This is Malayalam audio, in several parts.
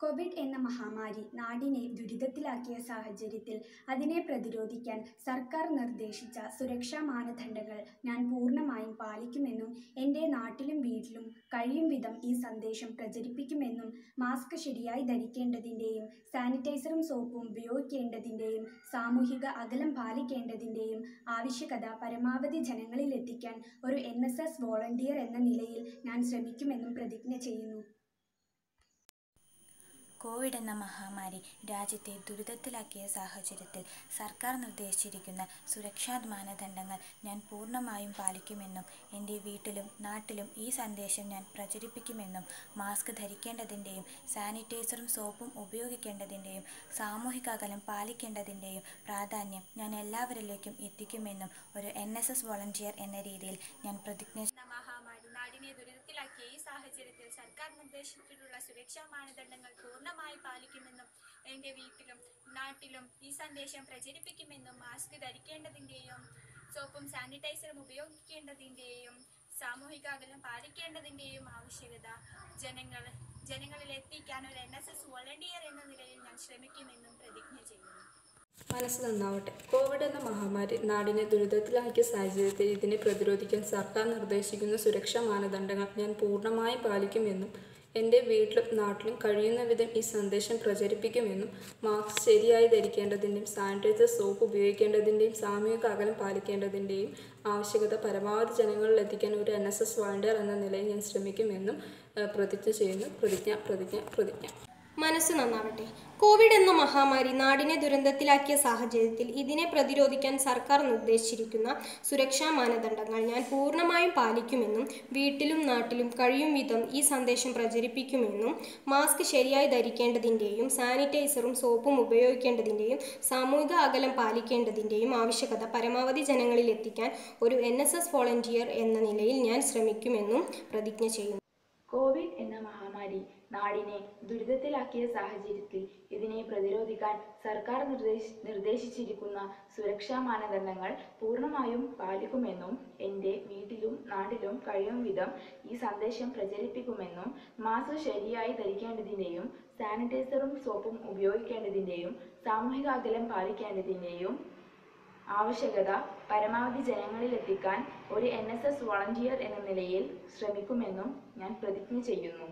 കോവിഡ് എന്ന മഹാമാരി നാടിനെ ദുരിതത്തിലാക്കിയ സാഹചര്യത്തിൽ അതിനെ പ്രതിരോധിക്കാൻ സർക്കാർ നിർദ്ദേശിച്ച സുരക്ഷാ മാനദണ്ഡങ്ങൾ ഞാൻ പൂർണ്ണമായും പാലിക്കുമെന്നും എൻ്റെ നാട്ടിലും വീട്ടിലും കഴിയും വിധം ഈ സന്ദേശം പ്രചരിപ്പിക്കുമെന്നും മാസ്ക് ശരിയായി ധരിക്കേണ്ടതിൻ്റെയും സാനിറ്റൈസറും സോപ്പും ഉപയോഗിക്കേണ്ടതിൻ്റെയും സാമൂഹിക അകലം പാലിക്കേണ്ടതിൻ്റെയും ആവശ്യകത പരമാവധി ജനങ്ങളിൽ എത്തിക്കാൻ ഒരു എൻ എസ് എസ് വോളണ്ടിയർ എന്ന നിലയിൽ ഞാൻ ശ്രമിക്കുമെന്നും പ്രതിജ്ഞ ചെയ്യുന്നു കോവിഡ് എന്ന മഹാമാരി രാജ്യത്തെ ദുരിതത്തിലാക്കിയ സാഹചര്യത്തിൽ സർക്കാർ നിർദ്ദേശിച്ചിരിക്കുന്ന സുരക്ഷാ മാനദണ്ഡങ്ങൾ ഞാൻ പൂർണ്ണമായും പാലിക്കുമെന്നും എൻ്റെ വീട്ടിലും നാട്ടിലും ഈ സന്ദേശം ഞാൻ പ്രചരിപ്പിക്കുമെന്നും മാസ്ക് ധരിക്കേണ്ടതിൻ്റെയും സാനിറ്റൈസറും സോപ്പും ഉപയോഗിക്കേണ്ടതിൻ്റെയും സാമൂഹിക അകലം പാലിക്കേണ്ടതിൻ്റെയും പ്രാധാന്യം ഞാൻ എല്ലാവരിലേക്കും എത്തിക്കുമെന്നും ഒരു എൻ എസ് എസ് വോളണ്ടിയർ എന്ന രീതിയിൽ ഞാൻ പ്രതിജ്ഞ എന്ന മഹാമാരി നാടിനെ ദുരിതത്തിലാക്കിയ ഈ സാഹചര്യത്തിൽ സർക്കാർ നിർദ്ദേശിച്ചിട്ടുള്ള സുരക്ഷാ മാനദണ്ഡങ്ങൾ പൂർണ്ണമായി പാലിക്കുമെന്നും എൻ്റെ വീട്ടിലും നാട്ടിലും ഈ സന്ദേശം പ്രചരിപ്പിക്കുമെന്നും മാസ്ക് ധരിക്കേണ്ടതിൻ്റെയും സോപ്പും സാനിറ്റൈസറും ഉപയോഗിക്കേണ്ടതിൻ്റെയും സാമൂഹിക അകലം പാലിക്കേണ്ടതിൻ്റെയും ആവശ്യകത ജനങ്ങൾ ജനങ്ങളിൽ എത്തിക്കാൻ ഒരു എൻ എസ് എസ് വോളണ്ടിയർ എന്ന നിലയിൽ ഞാൻ ശ്രമിക്കുമെന്നും പ്രതിജ്ഞ ചെയ്യുന്നു മനസ്സ് നന്നാവട്ടെ കോവിഡ് എന്ന മഹാമാരി നാടിനെ ദുരിതത്തിലാക്കിയ സാഹചര്യത്തിൽ ഇതിനെ പ്രതിരോധിക്കാൻ സർക്കാർ നിർദ്ദേശിക്കുന്ന സുരക്ഷാ മാനദണ്ഡങ്ങൾ ഞാൻ പൂർണ്ണമായും പാലിക്കുമെന്നും എൻ്റെ വീട്ടിലും നാട്ടിലും കഴിയുന്ന വിധം ഈ സന്ദേശം പ്രചരിപ്പിക്കുമെന്നും മാസ്ക് ശരിയായി ധരിക്കേണ്ടതിൻ്റെയും സാനിറ്റൈസർ സോപ്പ് ഉപയോഗിക്കേണ്ടതിൻ്റെയും സാമൂഹിക അകലം പാലിക്കേണ്ടതിൻ്റെയും ആവശ്യകത പരമാവധി ജനങ്ങളിൽ എത്തിക്കാൻ ഒരു എൻ എസ് എസ് വോളണ്ടിയർ എന്ന നിലയിൽ ഞാൻ ശ്രമിക്കുമെന്നും ഏഹ്, പ്രതിജ്ഞ ചെയ്യുന്നു പ്രതിജ്ഞ പ്രതിജ്ഞ പ്രതിജ്ഞ മനസ്സ് നന്നാവട്ടെ കോവിഡ് എന്ന മഹാമാരി നാടിനെ ദുരന്തത്തിലാക്കിയ സാഹചര്യത്തിൽ ഇതിനെ പ്രതിരോധിക്കാൻ സർക്കാർ നിർദ്ദേശിച്ചിരിക്കുന്ന സുരക്ഷാ മാനദണ്ഡങ്ങൾ ഞാൻ പൂർണ്ണമായും പാലിക്കുമെന്നും വീട്ടിലും നാട്ടിലും കഴിയും വിധം ഈ സന്ദേശം പ്രചരിപ്പിക്കുമെന്നും മാസ്ക് ശരിയായി ധരിക്കേണ്ടതിൻ്റെയും സാനിറ്റൈസറും സോപ്പും ഉപയോഗിക്കേണ്ടതിൻ്റെയും സാമൂഹിക അകലം പാലിക്കേണ്ടതിൻ്റെയും ആവശ്യകത പരമാവധി ജനങ്ങളിൽ എത്തിക്കാൻ ഒരു എൻ എസ് എസ് വോളണ്ടിയർ എന്ന നിലയിൽ ഞാൻ ശ്രമിക്കുമെന്നും പ്രതിജ്ഞ ചെയ്യുന്നു കോവിഡ് എന്ന മഹാമാരി നാടിനെ ദുരിതത്തിലാക്കിയ സാഹചര്യത്തിൽ ഇതിനെ പ്രതിരോധിക്കാൻ സർക്കാർ നിർദ്ദേശ നിർദ്ദേശിച്ചിരിക്കുന്ന സുരക്ഷാ മാനദണ്ഡങ്ങൾ പൂർണ്ണമായും പാലിക്കുമെന്നും എൻ്റെ വീട്ടിലും നാട്ടിലും കഴിയും വിധം ഈ സന്ദേശം പ്രചരിപ്പിക്കുമെന്നും മാസ്ക് ശരിയായി ധരിക്കേണ്ടതിൻ്റെയും സാനിറ്റൈസറും സോപ്പും ഉപയോഗിക്കേണ്ടതിൻ്റെയും സാമൂഹിക അകലം പാലിക്കേണ്ടതിൻ്റെയും ആവശ്യകത പരമാവധി ജനങ്ങളിൽ എത്തിക്കാൻ ഒരു എൻ എസ് എസ് വോളണ്ടിയർ എന്ന നിലയിൽ ശ്രമിക്കുമെന്നും ഞാൻ പ്രതിജ്ഞ ചെയ്യുന്നു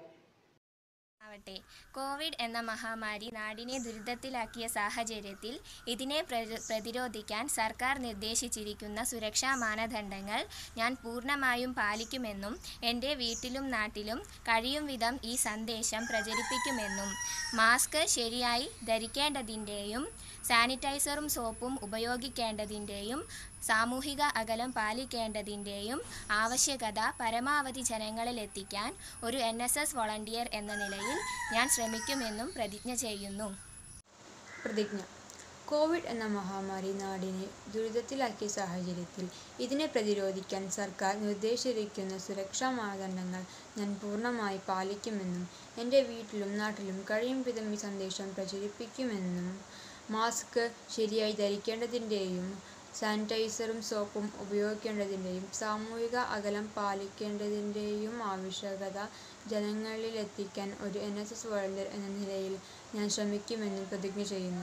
ആവട്ടെ കോവിഡ് എന്ന മഹാമാരി നാടിനെ ദുരിതത്തിലാക്കിയ സാഹചര്യത്തിൽ ഇതിനെ പ്ര- പ്രതിരോധിക്കാൻ സർക്കാർ നിർദ്ദേശിച്ചിരിക്കുന്ന സുരക്ഷാ മാനദണ്ഡങ്ങൾ ഞാൻ പൂർണ്ണമായും പാലിക്കുമെന്നും എൻ്റെ വീട്ടിലും നാട്ടിലും കഴിയും വിധം ഈ സന്ദേശം പ്രചരിപ്പിക്കുമെന്നും മാസ്ക് ശരിയായി ധരിക്കേണ്ടതിൻ്റെയും സാനിറ്റൈസറും സോപ്പും ഉപയോഗിക്കേണ്ടതിൻ്റെയും സാമൂഹിക അകലം പാലിക്കേണ്ടതിൻ്റെയും ആവശ്യകത പരമാവധി ജനങ്ങളിൽ എത്തിക്കാൻ ഒരു എൻ എസ് എസ് വോളണ്ടിയർ എന്ന നിലയിൽ ഞാൻ ശ്രമിക്കുമെന്നും പ്രതിജ്ഞ ചെയ്യുന്നു പ്രതിജ്ഞ കോവിഡ് എന്ന മഹാമാരി നാടിനെ ദുരിതത്തിലാക്കിയ സാഹചര്യത്തിൽ ഇതിനെ പ്രതിരോധിക്കാൻ സർക്കാർ നിർദ്ദേശിച്ചിരിക്കുന്ന സുരക്ഷാ മാനദണ്ഡങ്ങൾ ഞാൻ പൂർണ്ണമായി പാലിക്കുമെന്നും എൻ്റെ വീട്ടിലും നാട്ടിലും കഴിയും വിധം ഈ സന്ദേശം പ്രചരിപ്പിക്കുമെന്നും മാസ്ക് ശരിയായി ധരിക്കേണ്ടതിൻ്റെയും സാനിറ്റൈസറും സോപ്പും ഉപയോഗിക്കേണ്ടതിൻ്റെയും സാമൂഹിക അകലം പാലിക്കേണ്ടതിൻ്റെയും ആവശ്യകത ജനങ്ങളിലെത്തിക്കാൻ ഒരു എൻ എസ് എസ് വോളണ്ടിയർ എന്ന നിലയിൽ ഞാൻ ശ്രമിക്കുമെന്നും പ്രതിജ്ഞ ചെയ്യുന്നു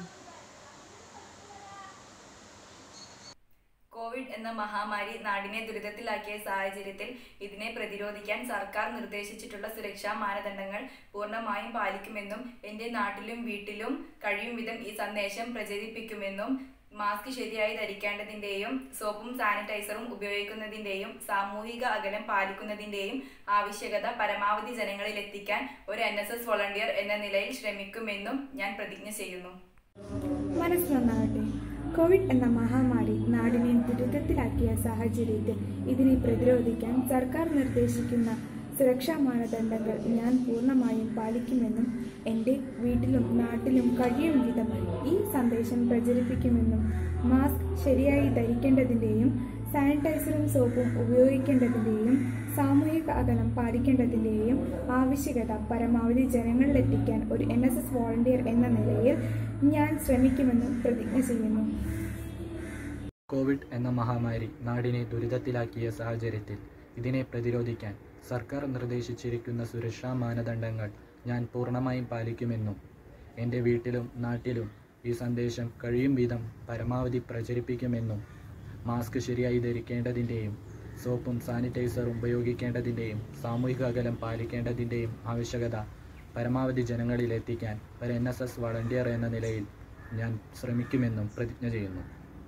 കോവിഡ് എന്ന മഹാമാരി നാടിനെ ദുരിതത്തിലാക്കിയ സാഹചര്യത്തിൽ ഇതിനെ പ്രതിരോധിക്കാൻ സർക്കാർ നിർദ്ദേശിച്ചിട്ടുള്ള സുരക്ഷാ മാനദണ്ഡങ്ങൾ പൂർണ്ണമായും പാലിക്കുമെന്നും എൻ്റെ നാട്ടിലും വീട്ടിലും കഴിയും വിധം ഈ സന്ദേശം പ്രചരിപ്പിക്കുമെന്നും മാസ്ക് ശരിയായി ധരിക്കേണ്ടതിൻ്റെയും സോപ്പും സാനിറ്റൈസറും ഉപയോഗിക്കുന്നതിൻ്റെയും സാമൂഹിക അകലം പാലിക്കുന്നതിൻ്റെയും ആവശ്യകത പരമാവധി ജനങ്ങളിൽ എത്തിക്കാൻ ഒരു എൻ എസ് എസ് വോളണ്ടിയർ എന്ന നിലയിൽ ശ്രമിക്കുമെന്നും ഞാൻ പ്രതിജ്ഞ ചെയ്യുന്നു മനസ്സ് നന്നാവട്ടെ കോവിഡ് എന്ന മഹാമാരി നാടിനെ ദുരിതത്തിലാക്കിയ സാഹചര്യത്തിൽ ഇതിനെ പ്രതിരോധിക്കാൻ സർക്കാർ നിർദ്ദേശിക്കുന്ന സുരക്ഷാ മാനദണ്ഡങ്ങൾ ഞാൻ പൂർണ്ണമായും പാലിക്കുമെന്നും എൻ്റെ വീട്ടിലും നാട്ടിലും കഴിയും വിധം ഈ സന്ദേശം പ്രചരിപ്പിക്കുമെന്നും മാസ്ക് ശരിയായി ധരിക്കേണ്ടതിൻ്റെയും സാനിറ്റൈസറും സോപ്പും ഉപയോഗിക്കേണ്ടതിൻ്റെയും സാമൂഹിക അകലം പാലിക്കേണ്ടതിൻ്റെയും ആവശ്യകത പരമാവധി ജനങ്ങളിലെത്തിക്കാൻ ഒരു എൻ എസ് എസ് വോളണ്ടിയർ എന്ന നിലയിൽ ഞാൻ ശ്രമിക്കുമെന്നും പ്രതിജ്ഞ ചെയ്യുന്നു കോവിഡ് എന്ന മഹാമാരി നാടിനെ ദുരിതത്തിലാക്കിയ സാഹചര്യത്തിൽ ഇതിനെ പ്രതിരോധിക്കാൻ സർക്കാർ നിർദ്ദേശിച്ചിരിക്കുന്ന സുരക്ഷാ മാനദണ്ഡങ്ങൾ ഞാൻ പൂർണ്ണമായും പാലിക്കുമെന്നും എൻ്റെ വീട്ടിലും നാട്ടിലും ഈ സന്ദേശം കഴിയും വിധം പരമാവധി പ്രചരിപ്പിക്കുമെന്നും മാസ്ക് ശരിയായി ധരിക്കേണ്ടതിൻ്റെയും സോപ്പും സാനിറ്റൈസറും ഉപയോഗിക്കേണ്ടതിൻ്റെയും സാമൂഹിക അകലം പാലിക്കേണ്ടതിൻ്റെയും ആവശ്യകത പരമാവധി ജനങ്ങളിൽ എത്തിക്കാൻ ഒരു എൻ എസ് എസ് വളണ്ടിയർ എന്ന നിലയിൽ ഞാൻ ശ്രമിക്കുമെന്നും പ്രതിജ്ഞ ചെയ്യുന്നു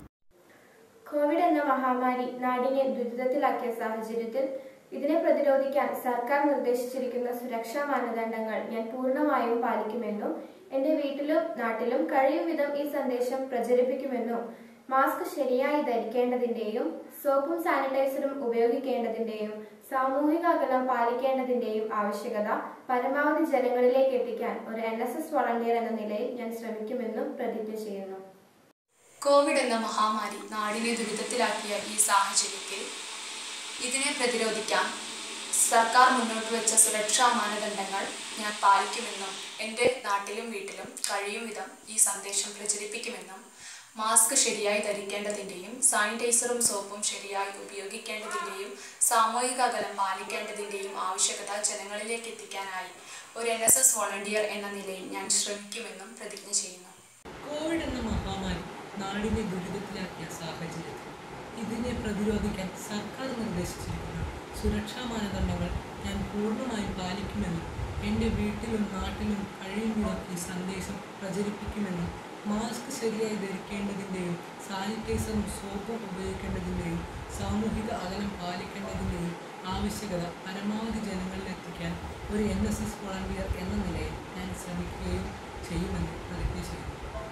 കോവിഡ് എന്ന മഹാമാരി നാടിനെ ദുരിതത്തിലാക്കിയ സാഹചര്യത്തിൽ ഇതിനെ പ്രതിരോധിക്കാൻ സർക്കാർ നിർദ്ദേശിച്ചിരിക്കുന്ന സുരക്ഷാ മാനദണ്ഡങ്ങൾ ഞാൻ പൂർണ്ണമായും പാലിക്കുമെന്നും എന്റെ വീട്ടിലും നാട്ടിലും കഴിയും വിധം ഈ സന്ദേശം പ്രചരിപ്പിക്കുമെന്നും മാസ്ക് ശരിയായി ധരിക്കേണ്ടതിന്റെയും സോപ്പും സാനിറ്റൈസറും ഉപയോഗിക്കേണ്ടതിന്റെയും സാമൂഹിക അകലം പാലിക്കേണ്ടതിന്റെയും ആവശ്യകത പരമാവധി ജനങ്ങളിലേക്ക് എത്തിക്കാൻ ഒരു എൻ എസ് എസ് വളണ്ടിയർ എന്ന നിലയിൽ ഞാൻ ശ്രമിക്കുമെന്നും പ്രതിജ്ഞ ചെയ്യുന്നു കോവിഡ് എന്ന മഹാമാരി നാടിനെ ദുരിതത്തിലാക്കിയ ഈ സാഹചര്യത്തിൽ ഇതിനെ പ്രതിരോധിക്കാൻ സർക്കാർ മുന്നോട്ട് വെച്ച സുരക്ഷാ മാനദണ്ഡങ്ങൾ ഞാൻ പാലിക്കുമെന്നും എൻ്റെ നാട്ടിലും വീട്ടിലും കഴിയും വിധം ഈ സന്ദേശം പ്രചരിപ്പിക്കുമെന്നും മാസ്ക് ശരിയായി ധരിക്കേണ്ടതിൻ്റെയും സാനിറ്റൈസറും സോപ്പും ശരിയായി ഉപയോഗിക്കേണ്ടതിൻ്റെയും സാമൂഹിക അകലം പാലിക്കേണ്ടതിൻ്റെയും ആവശ്യകത ജനങ്ങളിലേക്ക് എത്തിക്കാനായി ഒരു എൻ എസ് എസ് വോളണ്ടിയർ എന്ന നിലയിൽ ഞാൻ ശ്രമിക്കുമെന്നും പ്രതിജ്ഞ ചെയ്യുന്നു കോവിഡ് എന്ന മഹാമാരി നാടിനെ ദുരിതത്തിലാക്കിയ സാഹചര്യത്തിൽ ഇതിനെ പ്രതിരോധിക്കാൻ സർക്കാർ നിർദ്ദേശിച്ചിരിക്കുന്ന സുരക്ഷാ മാനദണ്ഡങ്ങൾ ഞാൻ പൂർണ്ണമായും പാലിക്കുമെന്നും എൻ്റെ വീട്ടിലും നാട്ടിലും കഴിയും വിധം ഈ സന്ദേശം പ്രചരിപ്പിക്കുമെന്നും മാസ്ക് ശരിയായി ധരിക്കേണ്ടതിൻ്റെയും സാനിറ്റൈസറും സോപ്പും ഉപയോഗിക്കേണ്ടതിൻ്റെയും സാമൂഹിക അകലം പാലിക്കേണ്ടതിൻ്റെയും ആവശ്യകത പരമാവധി ജനങ്ങളിലെത്തിക്കാൻ ഒരു എൻ എസ് എസ് വോളണ്ടിയർ എന്ന നിലയിൽ ഞാൻ ശ്രമിക്കുകയും ചെയ്യുമെന്ന് പ്രതിജ്ഞ ചെയ്യുന്നു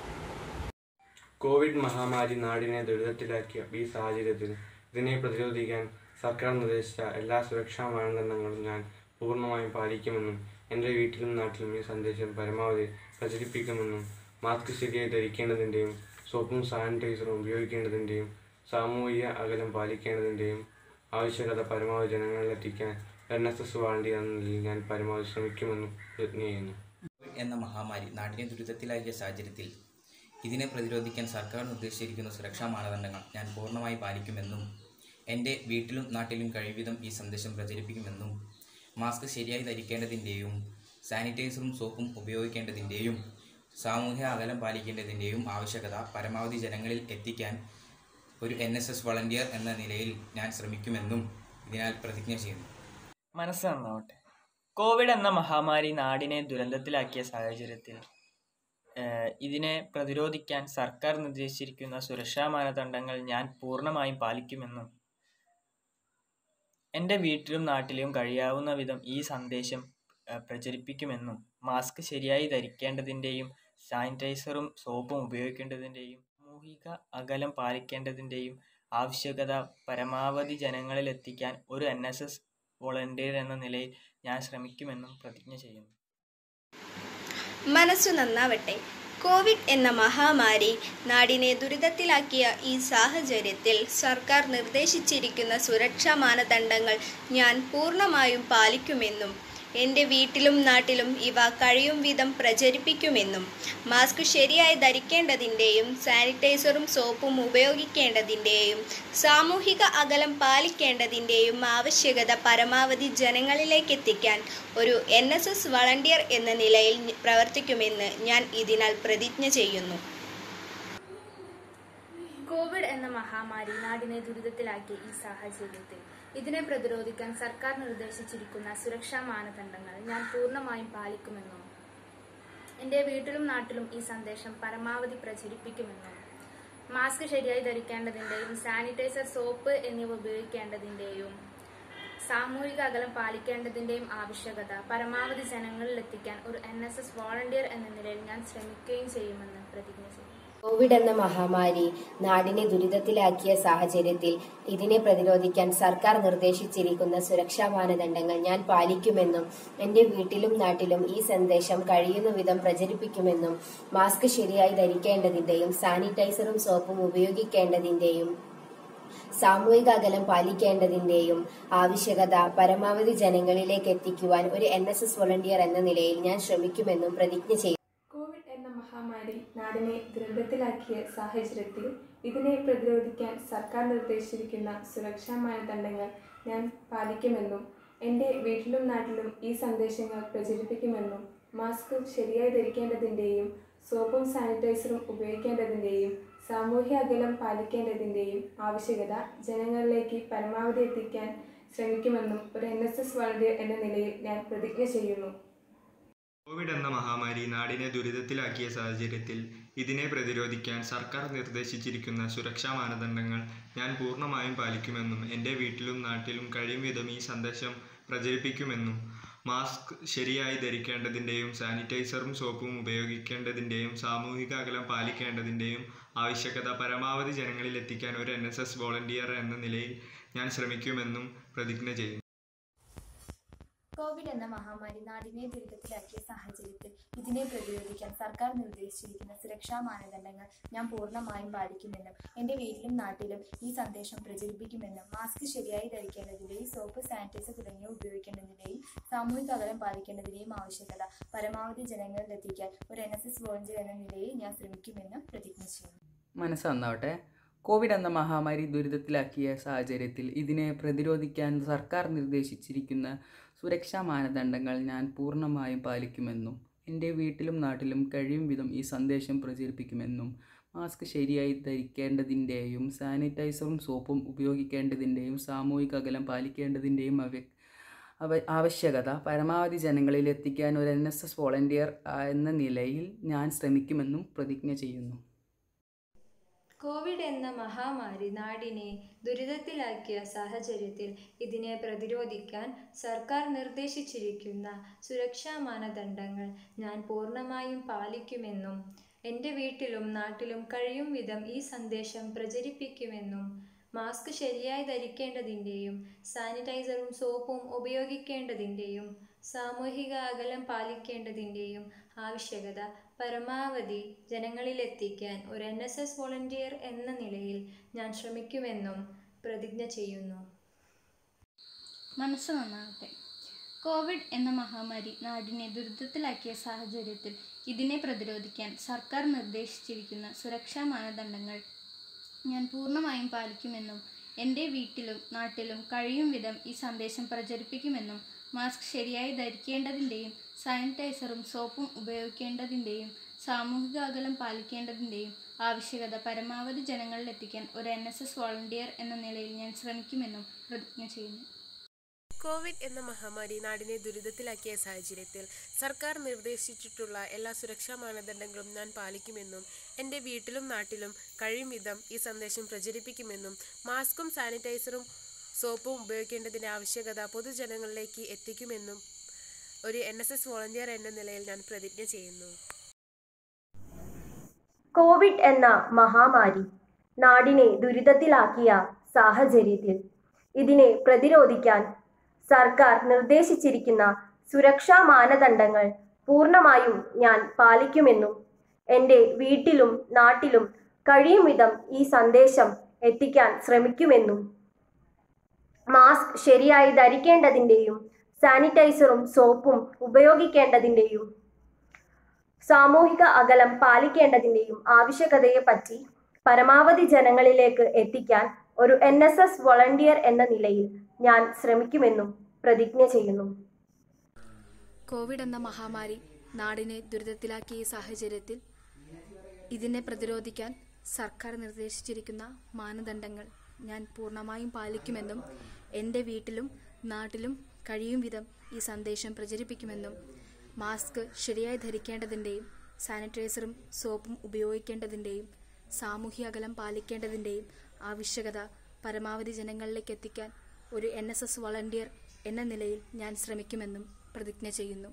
കോവിഡ് മഹാമാരി നാടിനെ ദുരിതത്തിലാക്കിയ ഈ സാഹചര്യത്തിൽ ഇതിനെ പ്രതിരോധിക്കാൻ സർക്കാർ നിർദ്ദേശിച്ച എല്ലാ സുരക്ഷാ മാനദണ്ഡങ്ങളും ഞാൻ പൂർണ്ണമായും പാലിക്കുമെന്നും എൻ്റെ വീട്ടിലും നാട്ടിലും ഈ സന്ദേശം പരമാവധി പ്രചരിപ്പിക്കുമെന്നും മാസ്ക് ശരിയായി ധരിക്കേണ്ടതിൻ്റെയും സോപ്പും സാനിറ്റൈസറും ഉപയോഗിക്കേണ്ടതിൻ്റെയും സാമൂഹിക അകലം പാലിക്കേണ്ടതിൻ്റെയും ആവശ്യകത പരമാവധി ജനങ്ങളിലെത്തിക്കാൻ എൻ എസ് എസ് വാളണ്ടിയർ എന്ന നിലയിൽ ഞാൻ പരമാവധി ശ്രമിക്കുമെന്നും പ്രതിജ്ഞ ചെയ്യുന്നു കോവിഡ് എന്ന മഹാമാരി നാടിനെ ദുരിതത്തിലാക്കിയ സാഹചര്യത്തിൽ ഇതിനെ പ്രതിരോധിക്കാൻ സർക്കാർ നിർദ്ദേശിച്ചിരിക്കുന്ന സുരക്ഷാ മാനദണ്ഡങ്ങൾ ഞാൻ പൂർണ്ണമായി പാലിക്കുമെന്നും എൻ്റെ വീട്ടിലും നാട്ടിലും കഴിവിധം ഈ സന്ദേശം പ്രചരിപ്പിക്കുമെന്നും മാസ്ക് ശരിയായി ധരിക്കേണ്ടതിൻ്റെയും സാനിറ്റൈസറും സോപ്പും ഉപയോഗിക്കേണ്ടതിൻ്റെയും സാമൂഹ്യ അകലം പാലിക്കേണ്ടതിൻ്റെയും ആവശ്യകത പരമാവധി ജനങ്ങളിൽ എത്തിക്കാൻ ഒരു എൻ എസ് എസ് വളണ്ടിയർ എന്ന നിലയിൽ ഞാൻ ശ്രമിക്കുമെന്നും ഇതിനാൽ പ്രതിജ്ഞ ചെയ്യുന്നു മനസ്സ് നന്നാവട്ടെ കോവിഡ് എന്ന മഹാമാരി നാടിനെ ദുരന്തത്തിലാക്കിയ സാഹചര്യത്തിൽ ഏഹ്, ഇതിനെ പ്രതിരോധിക്കാൻ സർക്കാർ നിർദ്ദേശിച്ചിരിക്കുന്ന സുരക്ഷാ മാനദണ്ഡങ്ങൾ ഞാൻ പൂർണ്ണമായും പാലിക്കുമെന്നും എൻ്റെ വീട്ടിലും നാട്ടിലും കഴിയാവുന്ന വിധം ഈ സന്ദേശം ഏഹ്, പ്രചരിപ്പിക്കുമെന്നും മാസ്ക് ശരിയായി ധരിക്കേണ്ടതിൻ്റെയും സാനിറ്റൈസറും സോപ്പും ഉപയോഗിക്കേണ്ടതിൻ്റെയും സാമൂഹിക അകലം പാലിക്കേണ്ടതിൻ്റെയും ആവശ്യകത പരമാവധി ജനങ്ങളിൽ എത്തിക്കാൻ ഒരു എൻ എസ് എസ് വോളണ്ടിയർ എന്ന നിലയിൽ ഞാൻ ശ്രമിക്കുമെന്നും പ്രതിജ്ഞ ചെയ്യുന്നു മനസ്സു നന്നാവട്ടെ കോവിഡ് എന്ന മഹാമാരി നാടിനെ ദുരിതത്തിലാക്കിയ ഈ സാഹചര്യത്തിൽ സർക്കാർ നിർദ്ദേശിച്ചിരിക്കുന്ന സുരക്ഷാ മാനദണ്ഡങ്ങൾ ഞാൻ പൂർണ്ണമായും പാലിക്കുമെന്നും എൻ്റെ വീട്ടിലും നാട്ടിലും ഇവ കഴിയും വിധം പ്രചരിപ്പിക്കുമെന്നും മാസ്ക് ശരിയായി ധരിക്കേണ്ടതിൻ്റെയും സാനിറ്റൈസറും സോപ്പും ഉപയോഗിക്കേണ്ടതിൻ്റെയും സാമൂഹിക അകലം പാലിക്കേണ്ടതിൻ്റെയും ആവശ്യകത പരമാവധി ജനങ്ങളിലേക്ക് എത്തിക്കാൻ ഒരു എൻ എസ് എസ് വളണ്ടിയർ എന്ന നിലയിൽ പ്രവർത്തിക്കുമെന്ന് ഞാൻ ഇതിനാൽ പ്രതിജ്ഞ ചെയ്യുന്നു കോവിഡ് എന്ന മഹാമാരി നാടിനെ ദുരിതത്തിലാക്കിയ ഈ സാഹചര്യത്തിൽ ഇതിനെ പ്രതിരോധിക്കാൻ സർക്കാർ നിർദ്ദേശിച്ചിരിക്കുന്ന സുരക്ഷാ മാനദണ്ഡങ്ങൾ ഞാൻ പൂർണ്ണമായും പാലിക്കുമെന്നും എൻ്റെ വീട്ടിലും നാട്ടിലും ഈ സന്ദേശം പരമാവധി പ്രചരിപ്പിക്കുമെന്നും മാസ്ക് ശരിയായി ധരിക്കേണ്ടതിൻ്റെയും സാനിറ്റൈസർ സോപ്പ് എന്നിവ ഉപയോഗിക്കേണ്ടതിൻ്റെയും സാമൂഹിക അകലം പാലിക്കേണ്ടതിൻ്റെയും ആവശ്യകത പരമാവധി ജനങ്ങളിൽ എത്തിക്കാൻ ഒരു എൻ എസ് എസ് വോളണ്ടിയർ എന്ന നിലയിൽ ഞാൻ ശ്രമിക്കുകയും ചെയ്യുമെന്ന് പ്രതിജ്ഞ ചെയ്യും കോവിഡ് എന്ന മഹാമാരി നാടിനെ ദുരിതത്തിലാക്കിയ സാഹചര്യത്തിൽ ഇതിനെ പ്രതിരോധിക്കാൻ സർക്കാർ നിർദ്ദേശിച്ചിരിക്കുന്ന സുരക്ഷാ മാനദണ്ഡങ്ങൾ ഞാൻ പാലിക്കുമെന്നും എന്റെ വീട്ടിലും നാട്ടിലും ഈ സന്ദേശം കഴിയുന്ന വിധം പ്രചരിപ്പിക്കുമെന്നും മാസ്ക് ശരിയായി ധരിക്കേണ്ടതിന്റെയും സാനിറ്റൈസറും സോപ്പും ഉപയോഗിക്കേണ്ടതിന്റെയും സാമൂഹിക അകലം പാലിക്കേണ്ടതിന്റെയും ആവശ്യകത പരമാവധി ജനങ്ങളിലേക്ക് എത്തിക്കുവാൻ ഒരു എൻ എസ് എസ് വോളണ്ടിയർ എന്ന നിലയിൽ ഞാൻ ശ്രമിക്കുമെന്നും പ്രതിജ്ഞ ചെയ്തു കോവിഡ് എന്ന മഹാമാരി നാടിനെ ദുരന്തത്തിലാക്കിയ സാഹചര്യത്തിൽ ഇതിനെ പ്രതിരോധിക്കാൻ സർക്കാർ നിർദ്ദേശിച്ചിരിക്കുന്ന സുരക്ഷാ മാനദണ്ഡങ്ങൾ ഞാൻ പാലിക്കുമെന്നും എൻ്റെ വീട്ടിലും നാട്ടിലും ഈ സന്ദേശങ്ങൾ പ്രചരിപ്പിക്കുമെന്നും മാസ്ക് ശരിയായി ധരിക്കേണ്ടതിൻ്റെയും സോപ്പും സാനിറ്റൈസറും ഉപയോഗിക്കേണ്ടതിൻ്റെയും സാമൂഹ്യ അകലം പാലിക്കേണ്ടതിൻ്റെയും ആവശ്യകത ജനങ്ങളിലേക്ക് പരമാവധി എത്തിക്കാൻ ശ്രമിക്കുമെന്നും ഒരു എൻ എസ് എസ് വളണ്ടിയർ എന്ന നിലയിൽ ഞാൻ പ്രതിജ്ഞ ചെയ്യുന്നു കോവിഡ് എന്ന മഹാമാരി നാടിനെ ദുരിതത്തിലാക്കിയ സാഹചര്യത്തിൽ ഇതിനെ പ്രതിരോധിക്കാൻ സർക്കാർ നിർദ്ദേശിച്ചിരിക്കുന്ന സുരക്ഷാ മാനദണ്ഡങ്ങൾ ഞാൻ പൂർണ്ണമായും പാലിക്കുമെന്നും എൻ്റെ വീട്ടിലും നാട്ടിലും കഴിയും വിധം ഈ സന്ദേശം പ്രചരിപ്പിക്കുമെന്നും മാസ്ക് ശരിയായി ധരിക്കേണ്ടതിൻ്റെയും സാനിറ്റൈസറും സോപ്പും ഉപയോഗിക്കേണ്ടതിൻ്റെയും സാമൂഹിക അകലം പാലിക്കേണ്ടതിൻ്റെയും ആവശ്യകത പരമാവധി ജനങ്ങളിൽ എത്തിക്കാൻ ഒരു എൻ എസ് എസ് വോളണ്ടിയർ എന്ന നിലയിൽ ഞാൻ ശ്രമിക്കുമെന്നും പ്രതിജ്ഞ ചെയ്യുന്നു കോവിഡ് എന്ന മഹാമാരി നാടിനെ ദുരിതത്തിലാക്കിയ സാഹചര്യത്തിൽ ഇതിനെ പ്രതിരോധിക്കാൻ സർക്കാർ നിർദ്ദേശിച്ചിരിക്കുന്ന സുരക്ഷാ മാനദണ്ഡങ്ങൾ ഞാൻ പൂർണ്ണമായും പാലിക്കുമെന്നും എൻ്റെ വീട്ടിലും നാട്ടിലും ഈ സന്ദേശം പ്രചരിപ്പിക്കുമെന്നും മാസ്ക് ശരിയായി ധരിക്കേണ്ടതിൻ്റെയും സോപ്പ് സാനിറ്റൈസർ തുടങ്ങിയവ ഉപയോഗിക്കേണ്ടതിൻ്റെയും സാമൂഹിക അകലം പാലിക്കേണ്ടതിൻ്റെയും ആവശ്യകത പരമാവധി ജനങ്ങളിൽ എത്തിക്കാൻ ഒരു എൻ എസ് എസ് വോളണ്ടിയർ എന്ന നിലയിൽ ഞാൻ ശ്രമിക്കുമെന്നും പ്രതിജ്ഞ ചെയ്യുന്നു മനസ്സ് നന്നാവട്ടെ കോവിഡ് എന്ന മഹാമാരി ദുരിതത്തിലാക്കിയ സാഹചര്യത്തിൽ ഇതിനെ പ്രതിരോധിക്കാൻ സർക്കാർ നിർദ്ദേശിച്ചിരിക്കുന്ന സുരക്ഷാ മാനദണ്ഡങ്ങൾ ഞാൻ പൂർണ്ണമായും പാലിക്കുമെന്നും എൻ്റെ വീട്ടിലും നാട്ടിലും കഴിയും വിധം ഈ സന്ദേശം പ്രചരിപ്പിക്കുമെന്നും മാസ്ക് ശരിയായി ധരിക്കേണ്ടതിൻ്റെയും സാനിറ്റൈസറും സോപ്പും ഉപയോഗിക്കേണ്ടതിൻ്റെയും സാമൂഹിക അകലം പാലിക്കേണ്ടതിൻ്റെയും അവ അവ ആവശ്യകത പരമാവധി ജനങ്ങളിൽ എത്തിക്കാൻ ഒരു എൻ എസ് എസ് വോളണ്ടിയർ എന്ന നിലയിൽ ഞാൻ ശ്രമിക്കുമെന്നും പ്രതിജ്ഞ ചെയ്യുന്നു കോവിഡ് എന്ന മഹാമാരി നാടിനെ ദുരിതത്തിലാക്കിയ സാഹചര്യത്തിൽ ഇതിനെ പ്രതിരോധിക്കാൻ സർക്കാർ നിർദ്ദേശിച്ചിരിക്കുന്ന സുരക്ഷാ മാനദണ്ഡങ്ങൾ ഞാൻ പൂർണ്ണമായും പാലിക്കുമെന്നും എൻ്റെ വീട്ടിലും നാട്ടിലും കഴിയും വിധം ഈ സന്ദേശം പ്രചരിപ്പിക്കുമെന്നും മാസ്ക് ശരിയായി ധരിക്കേണ്ടതിൻ്റെയും സാനിറ്റൈസറും സോപ്പും ഉപയോഗിക്കേണ്ടതിൻ്റെയും സാമൂഹിക അകലം പാലിക്കേണ്ടതിൻ്റെയും ആവശ്യകത പരമാവധി ജനങ്ങളിലെത്തിക്കാൻ ഒരു എൻ എസ് എസ് വോളണ്ടിയർ എന്ന നിലയിൽ ഞാൻ ശ്രമിക്കുമെന്നും പ്രതിജ്ഞ ചെയ്യുന്നു മനസ്സ് നന്നാകട്ടെ കോവിഡ് എന്ന മഹാമാരി നാടിനെ ദുരിതത്തിലാക്കിയ സാഹചര്യത്തിൽ ഇതിനെ പ്രതിരോധിക്കാൻ സർക്കാർ നിർദ്ദേശിച്ചിരിക്കുന്ന സുരക്ഷാ മാനദണ്ഡങ്ങൾ ഞാൻ പൂർണ്ണമായും പാലിക്കുമെന്നും എൻ്റെ വീട്ടിലും നാട്ടിലും കഴിയും വിധം ഈ സന്ദേശം പ്രചരിപ്പിക്കുമെന്നും മാസ്ക് ശരിയായി ധരിക്കേണ്ടതിൻ്റെയും സാനിറ്റൈസറും സോപ്പും ഉപയോഗിക്കേണ്ടതിൻ്റെയും സാമൂഹിക അകലം പാലിക്കേണ്ടതിൻ്റെയും ആവശ്യകത പരമാവധി ജനങ്ങളിൽ എത്തിക്കാൻ ഒരു എൻ എസ് എസ് വോളണ്ടിയർ എന്ന നിലയിൽ ഞാൻ ശ്രമിക്കുമെന്നും പ്രതിജ്ഞ ചെയ്യുന്നു കോവിഡ് എന്ന മഹാമാരി നാടിനെ ദുരിതത്തിലാക്കിയ സാഹചര്യത്തിൽ സർക്കാർ നിർദ്ദേശിച്ചിട്ടുള്ള എല്ലാ സുരക്ഷാ മാനദണ്ഡങ്ങളും ഞാൻ പാലിക്കുമെന്നും എൻ്റെ വീട്ടിലും നാട്ടിലും കഴിയും വിധം ഈ സന്ദേശം പ്രചരിപ്പിക്കുമെന്നും മാസ്കും സാനിറ്റൈസറും സോപ്പും ഉപയോഗിക്കേണ്ടതിൻ്റെ ആവശ്യകത പൊതുജനങ്ങളിലേക്ക് എത്തിക്കുമെന്നും ഒരു എൻ എസ് എസ് വോളണ്ടിയർ എന്ന നിലയിൽ ഞാൻ പ്രതിജ്ഞ ചെയ്യുന്നു കോവിഡ് എന്ന മഹാമാരി നാടിനെ ദുരിതത്തിലാക്കിയ സാഹചര്യത്തിൽ ഇതിനെ പ്രതിരോധിക്കാൻ സർക്കാർ നിർദ്ദേശിച്ചിരിക്കുന്ന സുരക്ഷാ മാനദണ്ഡങ്ങൾ പൂർണ്ണമായും ഞാൻ പാലിക്കുമെന്നും എൻ്റെ വീട്ടിലും നാട്ടിലും കഴിയും വിധം ഈ സന്ദേശം എത്തിക്കാൻ ശ്രമിക്കുമെന്നും മാസ്ക് ശരിയായി ധരിക്കേണ്ടതിൻ്റെയും സാനിറ്റൈസറും സോപ്പും ഉപയോഗിക്കേണ്ടതിൻ്റെയും സാമൂഹിക അകലം പാലിക്കേണ്ടതിൻ്റെയും ആവശ്യകതയെപ്പറ്റി പരമാവധി ജനങ്ങളിലേക്ക് എത്തിക്കാൻ ഒരു എൻ എസ് എസ് വോളണ്ടിയർ എന്ന നിലയിൽ ഞാൻ ശ്രമിക്കുമെന്നും പ്രതിജ്ഞ ചെയ്യുന്നു കോവിഡ് എന്ന മഹാമാരി നാടിനെ ദുരിതത്തിലാക്കിയ ഈ സാഹചര്യത്തിൽ ഇതിനെ പ്രതിരോധിക്കാൻ സർക്കാർ നിർദ്ദേശിച്ചിരിക്കുന്ന മാനദണ്ഡങ്ങൾ ഞാൻ പൂർണ്ണമായും പാലിക്കുമെന്നും എൻ്റെ വീട്ടിലും നാട്ടിലും കഴിയും വിധം ഈ സന്ദേശം പ്രചരിപ്പിക്കുമെന്നും മാസ്ക് ശരിയായി ധരിക്കേണ്ടതിൻ്റെയും സാനിറ്റൈസറും സോപ്പും ഉപയോഗിക്കേണ്ടതിൻ്റെയും സാമൂഹ്യ അകലം പാലിക്കേണ്ടതിൻ്റെയും ആവശ്യകത പരമാവധി ജനങ്ങളിലേക്ക് എത്തിക്കാൻ ഒരു എൻ എസ് എസ് വളണ്ടിയർ എന്ന നിലയിൽ ഞാൻ ശ്രമിക്കുമെന്നും പ്രതിജ്ഞ ചെയ്യുന്നു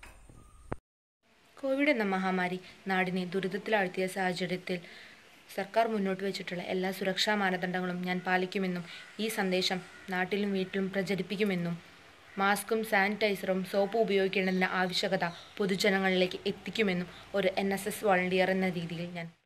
കോവിഡ് എന്ന മഹാമാരി നാടിനെ ദുരിതത്തിലാഴ്ത്തിയ സാഹചര്യത്തിൽ സർക്കാർ മുന്നോട്ട് വെച്ചിട്ടുള്ള എല്ലാ സുരക്ഷാ മാനദണ്ഡങ്ങളും ഞാൻ പാലിക്കുമെന്നും ഈ സന്ദേശം നാട്ടിലും വീട്ടിലും പ്രചരിപ്പിക്കുമെന്നും മാസ്കും സാനിറ്റൈസറും സോപ്പും ഉപയോഗിക്കേണ്ടതിൻ്റെ ആവശ്യകത പൊതുജനങ്ങളിലേക്ക് എത്തിക്കുമെന്നും ഒരു എൻ എസ് എസ് വോളണ്ടിയർ എന്ന രീതിയിൽ ഞാൻ